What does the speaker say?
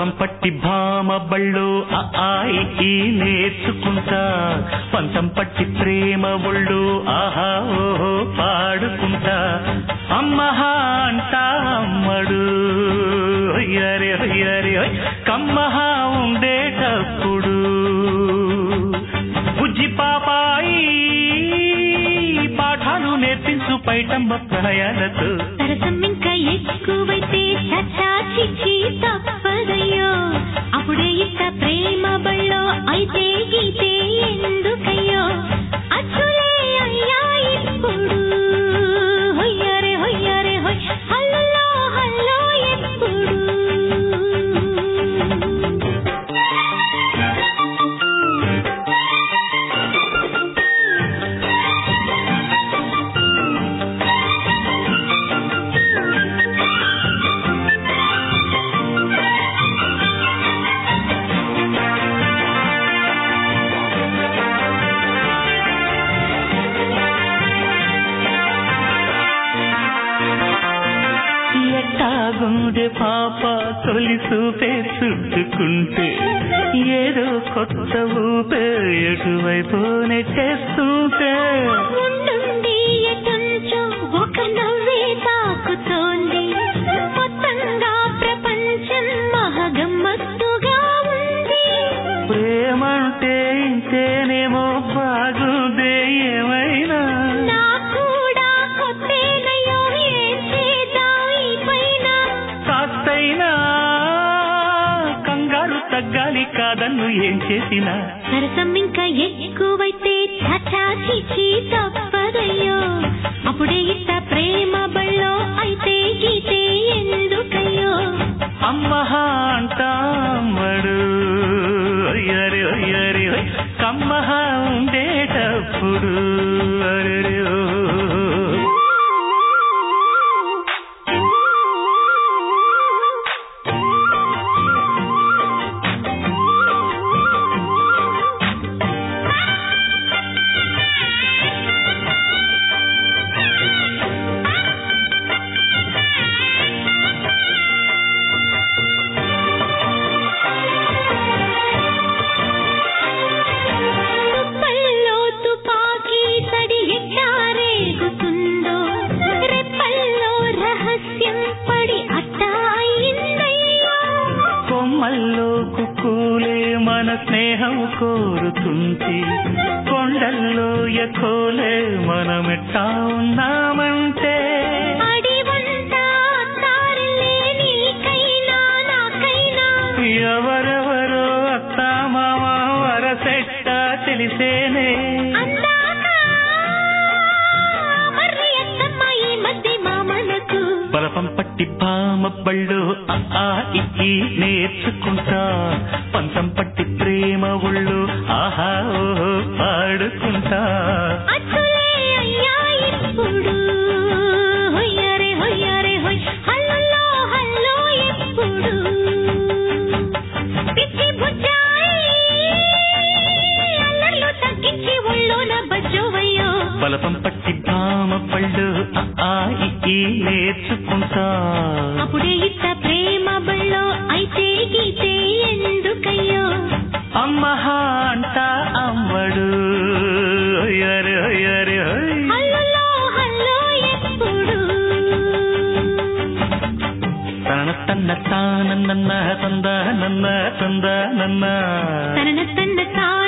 బలపం పట్టి భామ బళ్ళు ఆ ఆ, ఈ, ఈ నేర్చుకుంటా పంతం పట్టి ప్రేమ ఒళ్ళు ఆహా ఓహో పాడుకుంటా అమ్మహా అంటా అమ్మడు హొయ్యరే హొయ్యరే హొయ్ కమ్మహా ఉండేటప్పుడు బుజ్జి పాపాయి పాఠాలు నేర్పించు పైటమ్మ ప్రణయాలతో సరసం ఇంకా ఎక్కువైతే చచ్చా చిచ్చి తప్పదయ్యో అప్పుడే ఇట్ట ప్రేమ బళ్ళో అయితే గీతే ఎందుకయ్యో అచ్చులే అయ్యా ఇప్పుడు హొయ్యరే హొయ్యరే హొయ్ హల్లో హల్లో ఎప్పుడు ఎట్టాగుండే పాప తొలి చూపే చుట్టుకుంటే ఏదో కొత్త ఊపే ఎటువైపునే చేస్తుంటే ఉండుండి ఎటుంచో ఒక నవ్వే తాకుతోంది మొత్తంగా ప్రపంచం మహగమ్మత్తుగా ఉంది ప్రేమంటే ఇంతేనేమో బాగుందే ఏమైనా నా కూడా కొత్తేనయ్యో ఏం చేద్దాం ఈ పైన కాస్తైనా కంగారు తగ్గాలి కాదన్ను ఏం చేసినా సరసం ఇంకా ఎక్కువైతే చచా చిచి తప్పదయ్యో అప్పుడే ఇట్ట ప్రేమ బళ్ళో అయితే గీతే ఎందుకయ్యో అమ్మహా అంటామడు అయ్యరే అయ్యరే ఓయ్. కమ్మహా ఉండేటప్పుడు అరెరే ఓ. తుప్పల్లో తుపాకీ తడి ఎట్టా రేగుతుందో రెప్పల్లో రహస్యం పడి అట్టా అయిందయ్యో కొమ్మల్లో కుక్కూలే మన స్నేహం కోరుతుంది కొండల్లో ఎకోలే మనమెట్టా ఉన్నామంటే అడివంతా తారలే నీకైనా నాకైనా ఎవరెవరో అత్తా మామ వరసెట్ట తెలిసేనే అందాక మర్రి అత్తమ్మ ఈ మధ్య మామలకు బలపం పట్టి భామ బళ్ళు ఆ, ఆ, ఈ, ఈ నేర్చుకుంటా పంతం పట్టి ప్రేమ ఒళ్ళు ఆహా ఓహో పాడుకుంటా అచ్చులే అయ్యా ఇప్పుడు హొయ్యరే హొయ్యరే హొయ్ హల్లో హల్లో ఎప్పుడు పిచ్చి బుజ్జాయి అల్లర్లు తగ్గించి ఒళ్ళోన బజ్జోవయ్యో బలపం పట్టి భామ పళ్ళు ఆ, ఆ, ఈ, ఈ నేర్చుకుంటా అప్పుడే ఇట్ట ప్రేమ బళ్ళో అయితే గీతే ఎందుకయ్యో అమ్మహా అంట అమ్మడు అయ్యరే అయ్యరే అయ్. హల్లో హల్లో ఎప్పుడు తన తన్న తానన్న తంద నన్న తంద నన్న తనన తన్న తా